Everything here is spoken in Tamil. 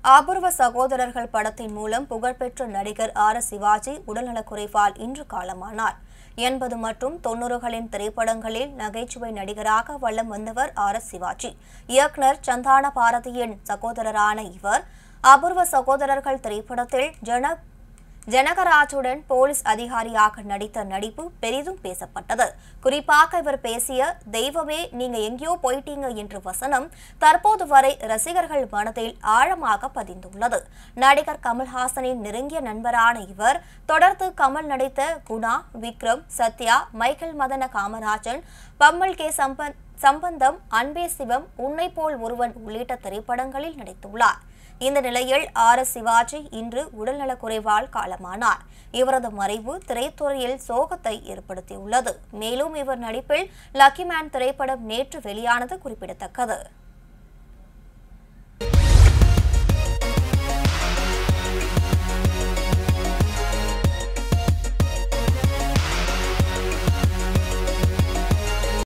அபூர்வ சகோதரர்கள் படத்தின் மூலம் புகழ்பெற்ற நடிகர் ஆர் எஸ் சிவாஜி உடல்நலக்குறைவால் இன்று காலமானார் எண்பது மற்றும் தொன்னூறுகளின் திரைப்படங்களில் நகைச்சுவை நடிகராக வலம் வந்தவர் ஆர் எஸ் சிவாஜி இயக்குனர் சந்தான பாரதியின் சகோதரரான இவர் அபூர்வ சகோதரர்கள் திரைப்படத்தில் ஜன ஜனகராஜுடன் போலீஸ் அதிகாரியாக நடித்த நடிப்பு பெரிதும் பேசப்பட்டது குறிப்பாக இவர் பேசிய தெய்வமே நீங்க எங்கேயோ போயிட்டீங்க என்ற வசனம் தற்போது வரை ரசிகர்கள் மனதில் ஆழமாக பதிந்துள்ளது நடிகர் கமல்ஹாசனின் நெருங்கிய நண்பரான இவர் தொடர்ந்து கமல் நடித்த குணா விக்ரம் சத்யா மைக்கேல் மதன காமராஜன் பம்மல் கே சம்பத் சம்பந்தம் அன்பே சிவம் உன்னை போல் ஒருவன் உள்ளிட்ட திரைப்படங்களில் நடித்துள்ளார் இந்த நிலையில் ஆர் எஸ் சிவாஜி இன்று உடல்நலக்குறைவால் காலமானார் இவரது மறைவு திரைத்துறையில் சோகத்தை ஏற்படுத்தியுள்ளது மேலும் இவர் நடிப்பில் லக்கி மேன் திரைப்படம் நேற்று வெளியானது குறிப்பிடத்தக்கது